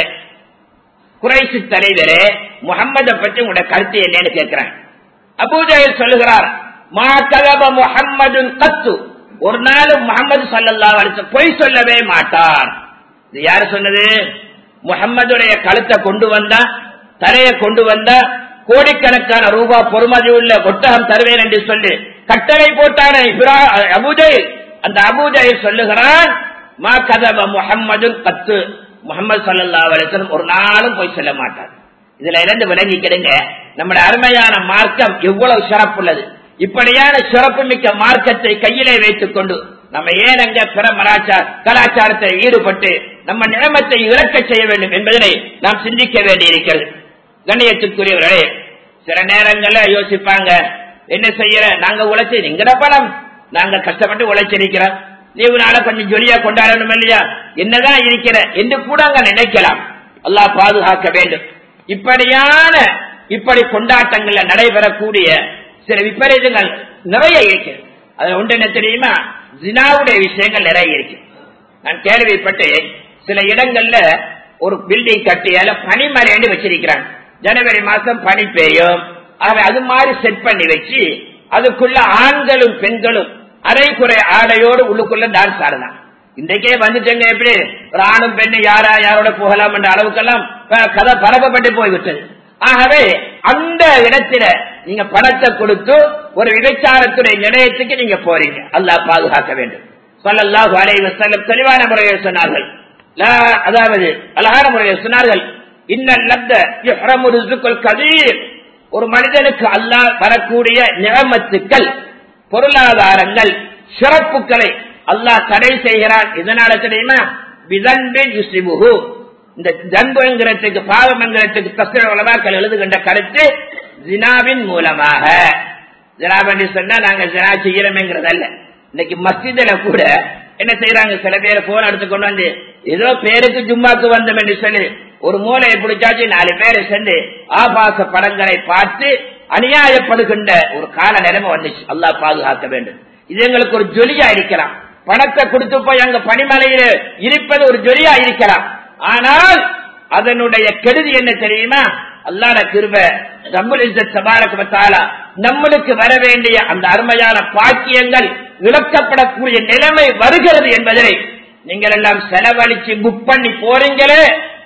குறைசி தலைவரே முகம்மதை பற்றி உங்களோட கருத்து என்னன்னு கேட்கிறாங்க அபூஜையில் சொல்லுகிறார் மா கதப முகம்மது கத்து ஒரு நாளும் முகமது சல்லல்லா அலிச பொய் சொல்லவே மாட்டார் இது யாரு சொன்னது முகம்மதுடைய கழுத்தை கொண்டு வந்தா தலையை கொண்டு வந்தா கோடிக்கணக்கான ரூபா பொறுமதி உள்ள ஒட்டகம் தருவேன் என்று சொல்லி கட்டளை போட்டான அபூஜை அந்த அபூஜை சொல்லுகிறான் மா கதப முகம்மது கத்து முகமது சல்லா அலிசன் ஒரு நாளும் போய் சொல்ல மாட்டார் இதுல இருந்து விளங்கிக்கிடுங்க நம்முடைய அருமையான மார்க்கம் எவ்வளவு சிறப்புள்ளது இப்படியான சிறப்பு மிக்க மார்க்கத்தை கையிலே வைத்துக் கொண்டு நம்ம ஏன் அங்க பிற மராச்சார கலாச்சாரத்தை ஈடுபட்டு நம்ம நிலைமத்தை இழக்க செய்ய வேண்டும் என்பதனை நாம் சிந்திக்க வேண்டியிருக்கிறது கண்ணியத்துக்குரியவர்களே சில நேரங்கள்ல யோசிப்பாங்க என்ன செய்யற நாங்க உழைச்சி எங்கட பணம் நாங்க கஷ்டப்பட்டு உழைச்சிருக்கிறோம் லீவுனால கொஞ்சம் ஜொலியா கொண்டாடணும் இல்லையா என்னதான் இருக்கிற என்று கூட அங்க நினைக்கலாம் அல்லாஹ் பாதுகாக்க வேண்டும் இப்படியான இப்படி கொண்டாட்டங்கள்ல நடைபெறக்கூடிய சில விபரீதங்கள் நிறைய இருக்கு அதுல ஒன்று என்ன தெரியுமா ஜினாவுடைய விஷயங்கள் நிறைய இருக்கு நான் கேள்விப்பட்டு சில இடங்கள்ல ஒரு பில்டிங் கட்டியால பனிமறைன்னு வச்சிருக்கிறாங்க ஜனவரி மாசம் பனி பெய்யும் ஆக அது மாதிரி செட் பண்ணி வச்சு அதுக்குள்ள ஆண்களும் பெண்களும் அரை குறை ஆடையோடு உள்ளுக்குள்ள டான்ஸ் ஆடலாம் இன்றைக்கே வந்துட்டேங்க எப்படி ஒரு ஆணும் பெண்ணு யாரா யாரோட போகலாம் என்ற அளவுக்கெல்லாம் கதை பரப்பப்பட்டு போய்விட்டது ஆகவே அந்த இடத்துல நீங்க பணத்தை கொடுத்து ஒரு விபச்சாரத்துடைய நிலையத்துக்கு நீங்க போறீங்க அல்லாஹ் பாதுகாக்க வேண்டும் சொல்லல்லாஹு அலைஹி வஸல்லம் தெளிவான முறையில் சொன்னார்கள் அதாவது அழகான முறையில் சொன்னார்கள் இன்னல் லப்த யுஹ்ரமு ரிஸ்குல் கதீர் ஒரு மனிதனுக்கு அல்லாஹ் தரக்கூடிய நியமத்துக்கள் பொருளாதாரங்கள் சிறப்புகளை அல்லாஹ் தடை செய்கிறான் இதனால தெரியுமா விதன்பின் யுசிபுகு இந்த ஜன்புங்கிறதுக்கு பாவமங்கிறதுக்கு தஸ்திர உலமாக்கள் எழுதுகின்ற கருத்து ஜினாவின் மூலமாக ஜினாபண்டி சொன்னா நாங்க ஜினா செய்யறோம்ங்கிறது அல்ல இன்னைக்கு மஸ்ஜிதுல கூட என்ன செய்யறாங்க சில பேர் போன் எடுத்து கொண்டு வந்து ஏதோ பேருக்கு ஜும்மாக்கு வந்தோம் என்று சொல்லி ஒரு மூலையை பிடிச்சாச்சு நாலு பேரை சென்று ஆபாச படங்களை பார்த்து அநியாயப்படுகின்ற ஒரு கால நிலைமை வந்துச்சு அல்லாஹ் பாதுகாக்க வேண்டும் இது எங்களுக்கு ஒரு ஜொலியா இருக்கலாம் பணத்தை கொடுத்து போய் அங்க பனிமலையில இருப்பது ஒரு ஜொலியா இருக்கலாம் ஆனால் அதனுடைய கெடுதி என்ன தெரியுமா அல்லாட கிருப ரம்புல் சபாரகத்தாலா நம்மளுக்கு வர வேண்டிய அந்த அருமையான பாக்கியங்கள் இழக்கப்படக்கூடிய நிலைமை வருகிறது என்பதை நீங்கள் எல்லாம் செலவழிச்சு புக் பண்ணி போறீங்களே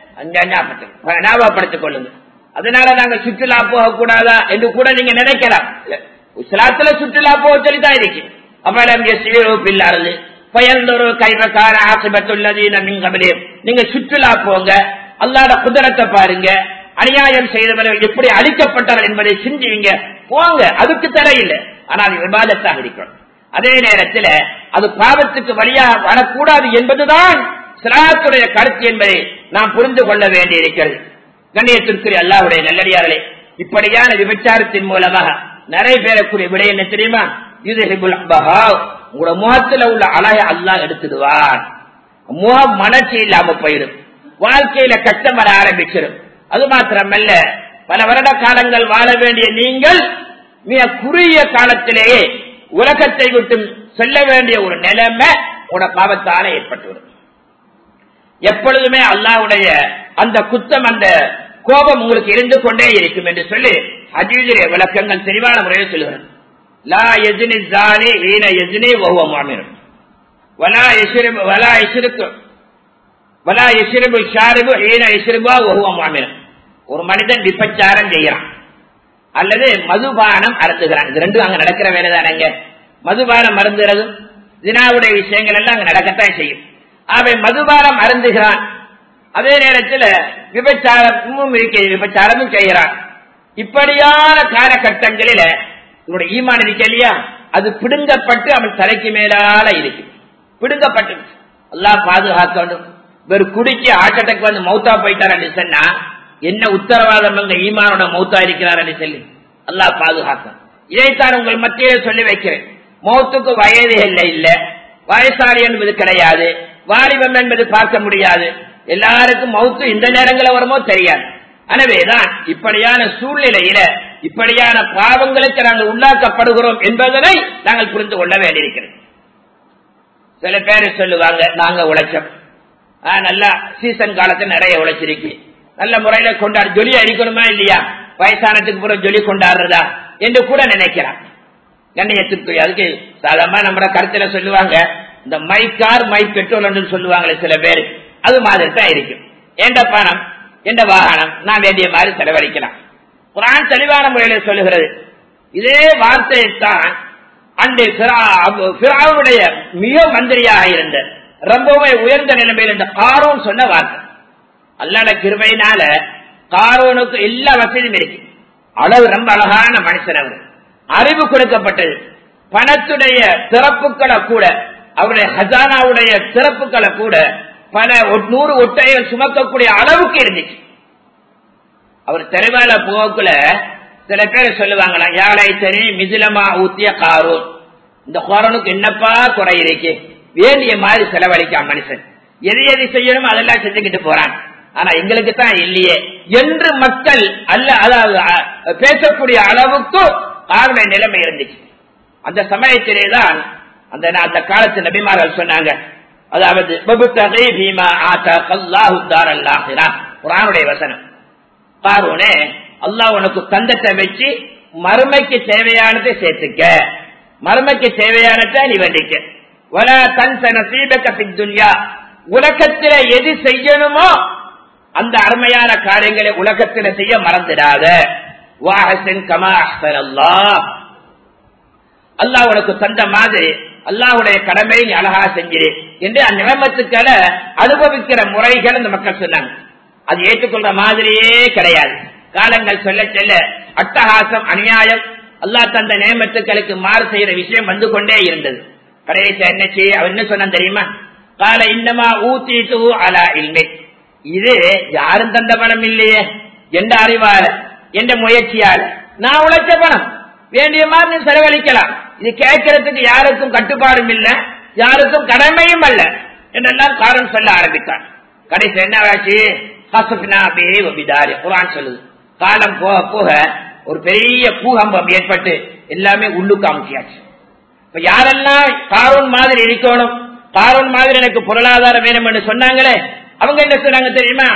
ஞாபகப்படுத்திக் கொள்ளுங்க அதனால நாங்க சுற்றுலா போக கூடாதா என்று கூட நீங்க நினைக்கலாம் இஸ்லாத்துல சுற்றுலா போக சொல்லிதான் இருக்கு அவலம் பில்லாருது பயந்தொரு கைவக்கான ஆசிபத்துள்ளதீன நீங்க நீங்க சுற்றுலா போங்க அல்லாட குதிரத்தை பாருங்க அநியாயம் செய்தவர்கள் எப்படி அழிக்கப்பட்டவர் என்பதை சிந்திங்க போங்க அதுக்கு தடையில்லை ஆனால் விவாதத்தாக இருக்கணும் அதே நேரத்தில் அது பாவத்துக்கு வழியாக வரக்கூடாது என்பதுதான் சிராத்துடைய கருத்து என்பதை நாம் புரிந்து கொள்ள வேண்டியிருக்கிறது கண்ணியத்திற்குரிய அல்லாவுடைய நல்லடியார்களே இப்படியான விபச்சாரத்தின் மூலமாக நிறைய பேரக்கூடிய விடை என்ன தெரியுமா இது உங்களோட முகத்துல உள்ள அழகை அல்லா எடுத்துடுவார் முகம் மனர்ச்சி இல்லாம போயிடும் வாழ்க்கையில கஷ்டம் வர ஆரம்பிச்சிடும் அது மாத்திரமல்ல பல வருட காலங்கள் வாழ வேண்டிய நீங்கள் மிக குறுகிய காலத்திலேயே உலகத்தை விட்டு செல்ல வேண்டிய ஒரு நிலைமை உங்களோட பாவத்தால ஏற்பட்டுவிடும் எப்பொழுதுமே அல்லாவுடைய அந்த குத்தம் அந்த கோபம் உங்களுக்கு இருந்து கொண்டே இருக்கும் என்று சொல்லி அஜீஜிரிய விளக்கங்கள் தெளிவான முறையில் சொல்லுகிறேன் லா எஜினி ஜானி ஈன எஜினி ஒவ்வொரு மாமியம் வலா எசிரிபு வலா எசிருக்கு வலா எசிரிபு ஷாரிபு ஈன எசிரிபா ஒவ்வொரு மாமியம் ஒரு மனிதன் விபச்சாரம் செய்யறான் அல்லது மதுபானம் அருந்துகிறான் இது ரெண்டும் அங்க நடக்கிற வேலை தானங்க மதுபானம் அருந்துறது தினாவுடைய விஷயங்கள் எல்லாம் அங்க நடக்கத்தான் செய்யும் அவன் மதுபானம் அருந்துகிறான் அதே நேரத்தில் விபச்சாரமும் இருக்க விபச்சாரமும் செய்கிறான் இப்படியான காலகட்டங்களில இவருடைய ஈமான் இருக்க இல்லையா அது பிடுங்கப்பட்டு அவன் தலைக்கு மேலால இருக்கு பிடுங்கப்பட்டு எல்லாம் பாதுகாக்கணும் வேறு குடிக்கு ஹார்ட் அட்டாக் வந்து மௌத்தா போயிட்டார் சொன்னா என்ன உத்தரவாதம் அங்க ஈமானோட மௌத்தா இருக்கிறார் சொல்லி அல்லாஹ் பாதுகாக்கும் இதைத்தான் உங்கள் மத்தியில் சொல்லி வைக்கிறேன் மௌத்துக்கு வயது இல்லை இல்ல வயசாளி என்பது கிடையாது வாலிபம் என்பது பார்க்க முடியாது எல்லாருக்கும் மௌத்து இந்த நேரங்களில் வருமோ தெரியாது எனவேதான் இப்படியான சூழ்நிலையில இப்படியான பாவங்களுக்கு நாங்கள் உள்ளாக்கப்படுகிறோம் என்பதனை நாங்கள் புரிந்து கொள்ள வேண்டியிருக்கிறோம் சில பேர் சொல்லுவாங்க நாங்க உழைச்சோம் நல்லா சீசன் காலத்துல நிறைய உழைச்சிருக்கு நல்ல முறையில கொண்டாடு ஜொலி அடிக்கணுமா இல்லையா வயசானத்துக்கு பிறகு ஜொலி கொண்டாடுறதா என்று கூட நினைக்கிறான் கண்ணியத்துக்குரிய அதுக்கு சாதாரண நம்ம கருத்துல சொல்லுவாங்க இந்த மை கார் மை பெட்ரோல் சொல்லுவாங்களே சில பேர் அது மாதிரி தான் இருக்கும் எந்த பணம் எந்த வாகனம் நான் வேண்டிய மாதிரி செலவழிக்கலாம் குரான் தெளிவான முறையில் சொல்லுகிறது இதே வார்த்தையைத்தான் அன்று பிராவுடைய மிக மந்திரியாக இருந்த ரொம்பவே உயர்ந்த நிலைமையில் இந்த காரோன் சொன்ன வார்த்தை அல்லாட கிருபையினால காரோனுக்கு எல்லா வசதியும் இருக்கு அளவு ரொம்ப அழகான மனுஷன் அவர் அறிவு கொடுக்கப்பட்டது பணத்துடைய சிறப்புகளை கூட அவருடைய ஹசானாவுடைய சிறப்புகளை கூட பல நூறு ஒட்டைகள் சுமக்கக்கூடிய அளவுக்கு இருந்துச்சு அவர் தெளிவால போக்குல சில பேர் சொல்லுவாங்களா யாழை சரி மிதிலமா ஊத்திய காரூன் இந்த கோரனுக்கு என்னப்பா குறை இருக்கு வேண்டிய மாதிரி செலவழிக்கான் மனுஷன் எது எது செய்யணும் அதெல்லாம் செஞ்சுக்கிட்டு போறான் ஆனா எங்களுக்கு தான் இல்லையே என்று மக்கள் அல்ல அதாவது பேசக்கூடிய அளவுக்கு ஆருடைய நிலைமை இருந்துச்சு அந்த சமயத்திலே தான் அந்த அந்த காலத்து நபிமார்கள் சொன்னாங்க அதாவது குரானுடைய வசனம் காரூனே அல்லாஹ் உனக்கு தந்தத்தை வச்சு மறுமைக்கு தேவையானதை சேர்த்துக்க மறுமைக்கு தேவையானதை நீ வேண்டிக்க வல தன் நசீபக்க துன்யா உலகத்தில எது செய்யணுமோ அந்த அருமையான காரியங்களை உலகத்தில செய்ய மறந்துடாத வாஹசன் கமா அல்லாஹ் அல்லாஹ் உனக்கு தந்த மாதிரி அல்லாஹுடைய கடமை நீ அழகா செஞ்சிரு என்று அந்த நிலைமத்துக்களை அனுபவிக்கிற முறைகள் இந்த மக்கள் சொன்னாங்க அது ஏற்றுக்கொள்ற மாதிரியே கிடையாது காலங்கள் சொல்ல செல்ல அட்டகாசம் அநியாயம் அல்லா தந்த நியமத்துக்களுக்கு மாறு செய்யற விஷயம் வந்து கொண்டே இருந்தது கடைசி என்ன செய்ய அவர் என்ன சொன்ன தெரியுமா கால இன்னமா ஊத்தி தூ அலா இல்லை இது யாரும் தந்த பணம் இல்லையே எந்த அறிவால எந்த முயற்சியால நான் உழைச்ச பணம் வேண்டிய மாதிரி நீ செலவழிக்கலாம் இது கேட்கறதுக்கு யாருக்கும் கட்டுப்பாடும் இல்ல யாருக்கும் கடமையும் அல்ல என்றெல்லாம் காரணம் சொல்ல ஆரம்பித்தான் கடைசி என்ன ஆச்சு குரான் சொல்லுது காலம் போக போக ஒரு பெரிய பூகம்பம் ஏற்பட்டு எல்லாமே உள்ளுக்கு அமுக்கியாச்சு இப்ப யாரெல்லாம் காரூன் மாதிரி இருக்கணும் காரூன் மாதிரி எனக்கு பொருளாதாரம் வேணும் என்று சொன்னாங்களே அவங்க என்ன சொன்னாங்க தெரியுமா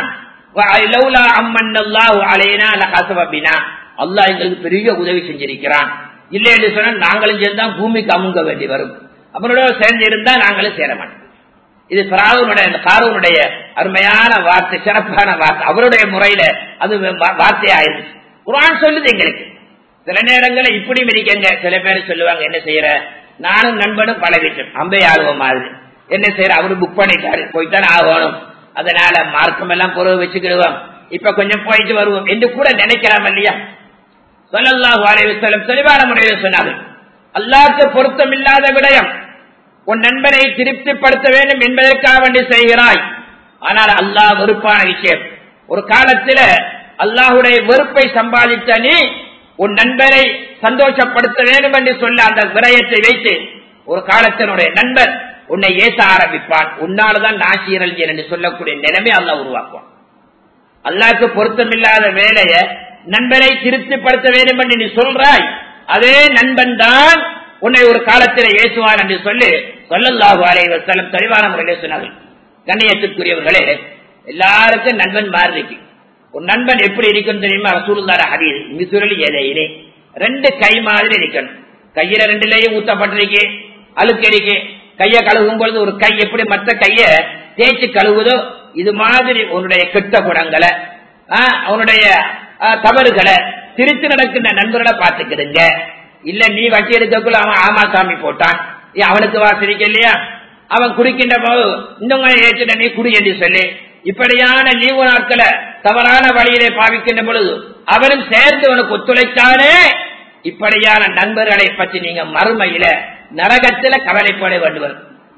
அம்மன் அலைனா அல்லாஹ் எங்களுக்கு பெரிய உதவி செஞ்சிருக்கிறான் இல்லை என்று சொன்னால் நாங்களும் சேர்ந்தா பூமிக்கு அமுங்க வேண்டி வரும் அவனோட சேர்ந்து இருந்தா நாங்களும் சேர மாட்டோம் இது பிராவுனுடைய காரூனுடைய அருமையான வார்த்தை சிறப்பான வார்த்தை அவருடைய முறையில அது வார்த்தையாயிருச்சு குரான் சொல்லுது எங்களுக்கு சில நேரங்களில் இப்படியும் இருக்கங்க சில பேர் சொல்லுவாங்க என்ன செய்யற நானும் நண்பனும் பழகிட்டோம் அம்பை ஆளுவோம் மாதிரி என்ன செய்யற அவரு புக் பண்ணிட்டாரு போய்த்தானே ஆகணும் அதனால மார்க்கம் எல்லாம் பொருள் வச்சுக்கிடுவோம் இப்ப கொஞ்சம் போயிட்டு வருவோம் என்று கூட நினைக்கலாம் இல்லையா சொல்லல்லாஹு அலைவசலம் தெளிவான முறையில் சொன்னார்கள் அல்லாஹ்க்கு பொருத்தம் இல்லாத விடயம் உன் நண்பனை திருப்திப்படுத்த வேண்டும் என்பதற்காக வேண்டி செய்கிறாய் ஆனால் அல்லாஹ் வெறுப்பான விஷயம் ஒரு காலத்தில அல்லாஹுடைய வெறுப்பை சம்பாதித்த நீ உன் நண்பரை சந்தோஷப்படுத்த வேண்டும் என்று சொல்ல அந்த விரயத்தை வைத்து ஒரு காலத்தினுடைய நண்பர் உன்னை ஏச ஆரம்பிப்பான் உன்னால்தான் நாசீரல் என்று சொல்லக்கூடிய நிலைமை அல்லாஹ் உருவாக்குவான் அல்லாஹ்க்கு பொருத்தமில்லாத வேலையை நண்பனை திருப்திப்படுத்த வேண்டும் என்று நீ சொல்றாய் அதே நண்பன் தான் உன்னை ஒரு காலத்தில் ஏசுவான் என்று சொல்லி சொல்லல்லாஹு அலைவசலம் தெளிவான முறையிலே சொன்னார்கள் கண்ணியத்துக்குரியவர்களே எல்லாருக்கும் நண்பன் மாறி இருக்கு ஒரு நண்பன் எப்படி இருக்கும் தெரியுமா ரசூலுல்லாட ஹதீஸ் மிசுரலி எதையிலே ரெண்டு கை மாதிரி இருக்கணும் கையில ரெண்டுலயும் ஊத்தப்பட்டிருக்கு அழுக்கு இருக்கு கைய கழுவும் பொழுது ஒரு கை எப்படி மற்ற கைய தேய்ச்சி கழுவுதோ இது மாதிரி உன்னுடைய கெட்ட குணங்களை அவனுடைய தவறுகளை திருத்தி நடக்கின்ற நண்பர்களை பார்த்துக்கிடுங்க இல்ல நீ வட்டி எடுக்கக்குள்ள அவன் ஆமா சாமி போட்டான் அவனுக்கு வாசலிக்க இல்லையா அவன் குடிக்கின்ற போது இன்னும் ஏற்றிட்ட நீ குடி என்று சொல்லி இப்படியான லீவு நாட்களை தவறான வழியிலே பாவிக்கின்ற பொழுது அவனும் சேர்ந்து உனக்கு ஒத்துழைத்தானே இப்படியான நண்பர்களை பற்றி நீங்க மறுமையில நரகத்தில கவலைப்பட வேண்டும்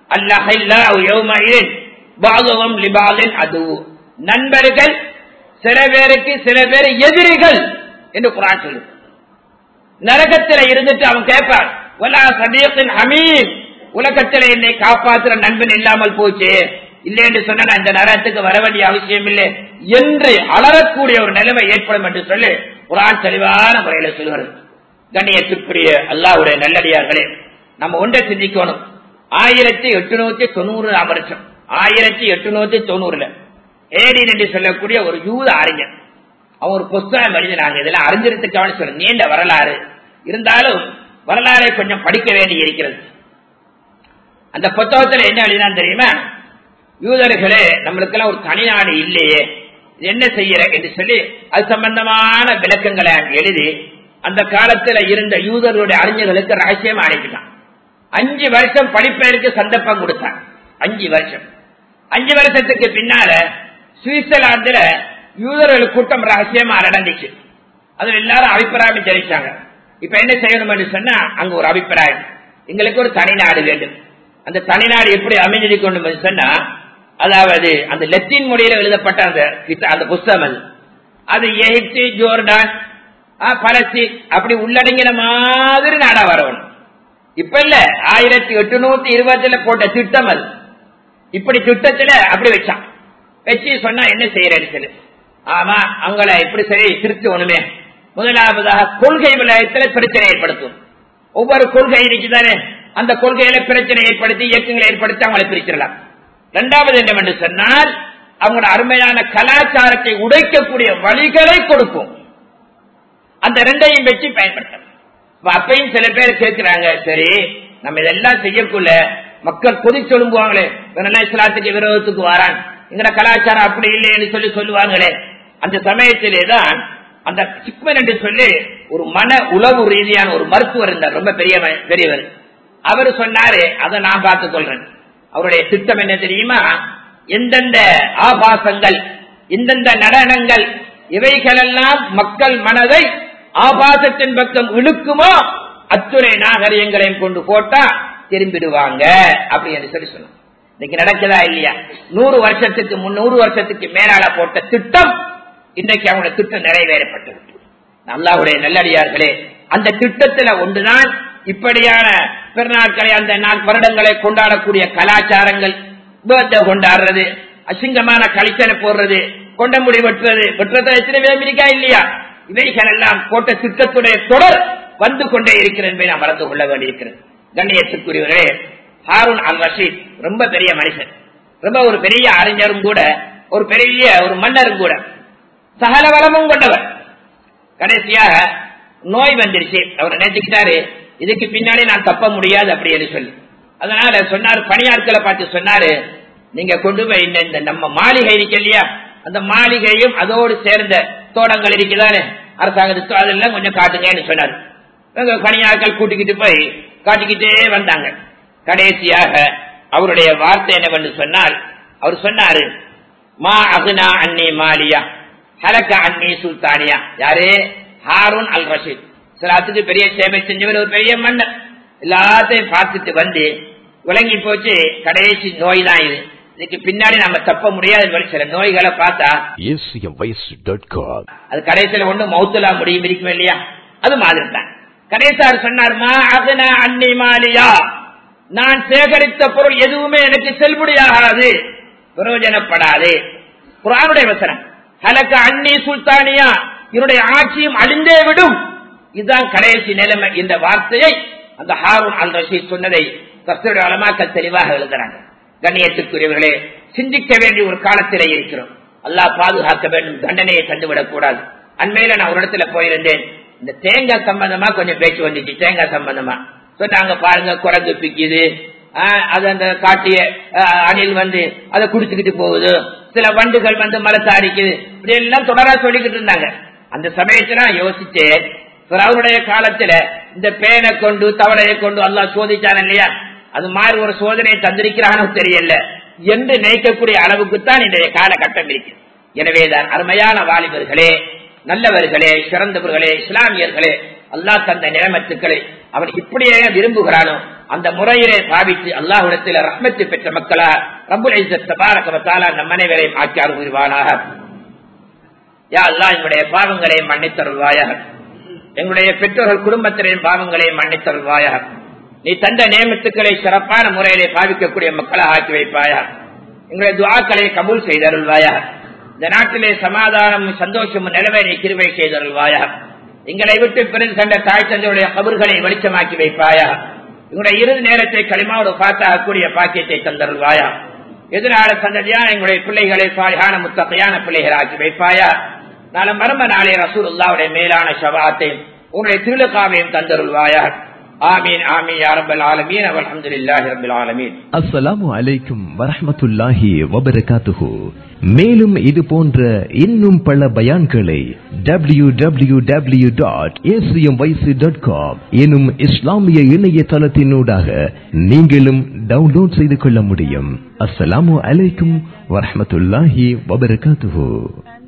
அல்லாஹும் லிபாலின் அது நண்பர்கள் சில பேருக்கு சில பேர் எதிரிகள் என்று குரான் சொல்லு நரகத்தில இருந்துட்டு அவன் கேட்பான் வலா சதீத்தின் ஹமீத் உலகத்தில என்னை காப்பாற்றுற நண்பன் இல்லாமல் போச்சு இல்லை என்று சொன்ன இந்த நரகத்துக்கு வர வேண்டிய அவசியம் இல்லை என்று அலறக்கூடிய ஒரு நிலைமை ஏற்படும் என்று சொல்லி குரான் தெளிவான முறையில சொல்கிறது கண்ணியத்துக்குரிய அல்லாவுடைய நல்லடியார்களே நம்ம ஒன்றை சிந்திக்கணும் ஆயிரத்தி எட்டுநூத்தி தொண்ணூறு வருஷம் ஆயிரத்தி எட்டுநூத்தி தொண்ணூறுல ஏடின் என்று சொல்லக்கூடிய ஒரு யூத அறிஞர் அவன் ஒரு புஸ்தகம் எழுதினாங்க இதெல்லாம் அறிஞரத்துக்கான சொல்ல நீண்ட வரலாறு இருந்தாலும் வரலாறை கொஞ்சம் படிக்க வேண்டி இருக்கிறது அந்த புத்தகத்துல என்ன எழுதினான்னு தெரியுமா யூதர்களே நம்மளுக்கெல்லாம் ஒரு தனிநாடு இல்லையே இது என்ன செய்யற என்று சொல்லி அது சம்பந்தமான விளக்கங்களை அங்கு எழுதி அந்த காலத்துல இருந்த யூதர்களுடைய அறிஞர்களுக்கு ரகசியமா அனுப்பிட்டான் அஞ்சு வருஷம் படிப்பதற்கு சந்தர்ப்பம் கொடுத்தான் அஞ்சு வருஷம் அஞ்சு வருஷத்துக்கு பின்னால சுவிட்சர்லாந்துல யூதர்கள் கூட்டம் ரகசியமா நடந்துச்சு அதுல எல்லாரும் அபிப்பிராயம் தெரிவிச்சாங்க இப்ப என்ன செய்யணும் சொன்னா அங்க ஒரு அபிப்பிராயம் எங்களுக்கு ஒரு தனிநாடு வேண்டும் அந்த தனிநாடு எப்படி அமைஞ்சிருக்கணும் சொன்னா அதாவது அந்த லத்தீன் மொழியில எழுதப்பட்ட அந்த அந்த புஸ்தகம் அது அது எகிப்து ஜோர்டான் பலஸ்தீன் அப்படி உள்ளடங்கின மாதிரி நாடா வரணும் இப்ப இல்ல ஆயிரத்தி எட்டுநூத்தி இருபதுல போட்ட திட்டம் அது இப்படி திட்டத்துல அப்படி வச்சான் வச்சு சொன்னா என்ன செய்யறேன்னு சொல்லு ஆமா அவங்கள இப்படி சரி திருத்தி ஒண்ணுமே முதலாவதாக கொள்கை விளையத்துல பிரச்சனை ஏற்படுத்தும் ஒவ்வொரு கொள்கை இருக்குதானே அந்த கொள்கையில பிரச்சனை ஏற்படுத்தி இயக்கங்களை ஏற்படுத்தி அவங்களை பிரிச்சிடலாம் இரண்டாவது என்னவென்று சொன்னால் அவங்களோட அருமையான கலாச்சாரத்தை உடைக்கக்கூடிய வழிகளை கொடுக்கும் அந்த ரெண்டையும் வச்சு பயன்படுத்தலாம் அப்பையும் சில பேர் கேட்கிறாங்க சரி நம்ம இதெல்லாம் செய்யக்குள்ள மக்கள் கொதி சொல்லுவாங்களே இவனெல்லாம் இஸ்லாத்துக்கு விரோதத்துக்கு வாரான் எங்கட கலாச்சாரம் அப்படி இல்லைன்னு சொல்லி சொல்லுவாங்களே அந்த சமயத்திலே தான் அந்த சிக்மன் என்று சொல்லி ஒரு மன உளவு ரீதியான ஒரு மருத்துவர் இருந்தார் ரொம்ப பெரிய பெரியவர் அவர் சொன்னாரு அதை நான் பார்த்துக் கொள்றேன் அவருடைய திட்டம் என்ன தெரியுமா எந்தெந்த ஆபாசங்கள் எந்தெந்த நடனங்கள் இவைகளெல்லாம் மக்கள் மனதை ஆபாசத்தின் பக்கம் இழுக்குமோ அத்துணை நாகரிகங்களையும் கொண்டு போட்டா திரும்பிடுவாங்க அப்படின்னு சொல்லி சொன்னோம் இன்னைக்கு நடக்குதா இல்லையா நூறு வருஷத்துக்கு முன்னூறு வருஷத்துக்கு மேலால போட்ட திட்டம் இன்றைக்கு அவங்களோட திட்டம் நிறைவேறப்பட்டது நல்லாவுடைய நல்லடியார்களே அந்த திட்டத்துல ஒன்றுதான் இப்படியான பிறநாட்களை அந்த வருடங்களை கொண்டாடக்கூடிய கலாச்சாரங்கள் பேர்தே கொண்டாடுறது அசிங்கமான கழிச்சலை போடுறது கொண்ட முடி வெட்டுறது வெட்டுறத எத்தனை பேர் இருக்கா இல்லையா இவைகள் எல்லாம் போட்ட திட்டத்துடைய தொடர் வந்து கொண்டே இருக்கிறது என்பதை நாம் மறந்து கொள்ள வேண்டியிருக்கிறது கண்ணியத்துக்குரியவர்களே ஹாரூன் அல் ரஷீத் ரொம்ப பெரிய மனுஷன் ரொம்ப ஒரு பெரிய அறிஞரும் கூட ஒரு பெரிய ஒரு மன்னரும் கூட சகல வளமும் கொண்டவர் கடைசியாக நோய் வந்துருச்சு அவர் நினைச்சுக்கிட்டாரு இதுக்கு பின்னாடி நான் தப்ப முடியாது அப்படின்னு சொல்லி அதனால சொன்னாரு பணியாட்களை பார்த்து சொன்னாரு நீங்க கொண்டு போய் இந்த இந்த நம்ம மாளிகை இருக்கு இல்லையா அந்த மாளிகையும் அதோடு சேர்ந்த தோட்டங்கள் இருக்குதானே அரசாங்கத்துக்கு அதெல்லாம் கொஞ்சம் காட்டுங்கன்னு சொன்னாரு இவங்க பணியாட்கள் கூட்டிக்கிட்டு போய் காட்டிக்கிட்டே வந்தாங்க கடைசியாக அவருடைய வார்த்தை என்னவென்று சொன்னால் அவர் சொன்னாரு மா அகுனா அன்னி மாலியா ஹலக்க அன்னி சுல்தானியா யாரு ஹாரூன் அல் ரஷீத் சிலாத்துக்கு பெரிய சேவை செஞ்சவர் ஒரு பெரிய மன்னர் எல்லாத்தையும் பார்த்துட்டு வந்து விளங்கி போச்சு கடைசி நோய் தான் இது இதுக்கு பின்னாடி நம்ம தப்ப முடியாது சில நோய்களை பார்த்தா acmvoice.com அது கடைசியில ஒண்ணு மௌத்துலா முடியும் இருக்கும் இல்லையா அது மாதிரி தான் கடைசார் சொன்னார்மா அகன அன்னி மாலியா நான் சேகரித்த பொருள் எதுவுமே எனக்கு செல்லுபடியாகாது பிரயோஜனப்படாது குரானுடைய வசனம் ஹலக்க அன்னி சுல்தானியா என்னுடைய ஆட்சியும் அழிந்தே விடும் இதுதான் கடைசி நிலைமை இந்த வார்த்தையை அந்த ஹாரூன் அல் ரஷீத் சொன்னதை கஸ்தூரி அலமாக்கள் தெளிவாக எழுதுறாங்க கண்ணியத்துக்குரியவர்களே சிந்திக்க வேண்டிய ஒரு காலத்திலே இருக்கிறோம் அல்லாஹ் பாதுகாக்க வேண்டும் தண்டனையை தந்துவிடக் கூடாது அண்மையில நான் ஒரு இடத்துல போயிருந்தேன் இந்த தேங்காய் சம்பந்தமா கொஞ்சம் பேச்சு வந்துச்சு தேங்காய் சம்பந்தமா சொன்னாங்க பாருங்க குரங்கு பிக்குது ஆஹ், அது அந்த காட்டிய ஆஹ், அணில் வந்து அதை குடிச்சுக்கிட்டு போகுது சில வண்டுகள் வந்து மலத்தை அடிக்குது இப்படி எல்லாம் தொடரா சொல்லிக்கிட்டு இருந்தாங்க அந்த சமயத்துல நான் யோசிச்சேன் அவருடைய காலத்துல இந்த பேனை கொண்டு தவளையை கொண்டு அல்லாஹ் சோதிச்சான் இல்லையா அது மாதிரி ஒரு சோதனையை தந்திருக்கிறானோ தெரியல என்று நினைக்கக்கூடிய அளவுக்குத்தான் இன்றைய காலகட்டம் இருக்கு எனவேதான் அருமையான வாலிபர்களே நல்லவர்களே சிறந்தவர்களே இஸ்லாமியர்களே அல்லாஹ் தந்த நியமத்துக்களை அவன் இப்படியே விரும்புகிறானோ அந்த முறையிலே பாவித்து அல்லாஹ்விடத்தில் ரஹ்மத்து பெற்ற மக்களா ரப்புல் இஸ்ஸத் தபாரக வ தஆலா நம் அனைவரையும் ஆக்கி அருள்வானாக யா அல்லாஹ் எங்களுடைய பாவங்களை மன்னித்தருள்வாயாக எங்களுடைய பெற்றோர்கள் குடும்பத்தினரின் பாவங்களை மன்னித்தருள்வாயாக நீ தந்த நியமத்துக்களை சிறப்பான முறையிலே பாவிக்கக்கூடிய மக்களாக ஆக்கி வைப்பாயா எங்களுடைய துவாக்களை கபூல் செய்தருள்வாயா இந்த நாட்டிலே சமாதானமும் சந்தோஷமும் நிலவை நீ கிருவை செய்தருள்வாயா எங்களை விட்டு பிறகு கண்ட தாய் தந்தையுடைய கபர்களை வெளிச்சமாக்கி வைப்பாயா எங்களுடைய இறுதி நேரத்தை களிமாவோடு பார்த்தாகக்கூடிய பாக்கியத்தை தந்தருள்வாயா எதிரால சந்ததியான எங்களுடைய பிள்ளைகளை சாலியான முத்தகையான பிள்ளைகள் ஆக்கி வைப்பாயா நாளை மர்ம நாளே ரசூலுல்லாவுடைய மேலான ஷபாத்தை உங்களுடைய திருளுக்காவையும் தந்தருள்வாயா ஆமீன் ஆமீன் யா ரப்பல் ஆலமீன் அல்ஹம்துலில்லாஹி ரப்பில் ஆலமீன் அஸ்ஸலாமு அலைக்கும் வரஹ்மத்துல்லாஹி வபரகாத்துஹு மேலும் இது போன்ற இன்னும் பல பயான்களை W W W dot dot com எனும் இஸ்லாமிய இணையதளத்தினூடாக நீங்களும் டவுன்லோட் செய்து கொள்ள முடியும் அஸ்ஸலாமு அலைக்கும் வரஹ்மத்துல்லாஹி வபரகாத்துஹு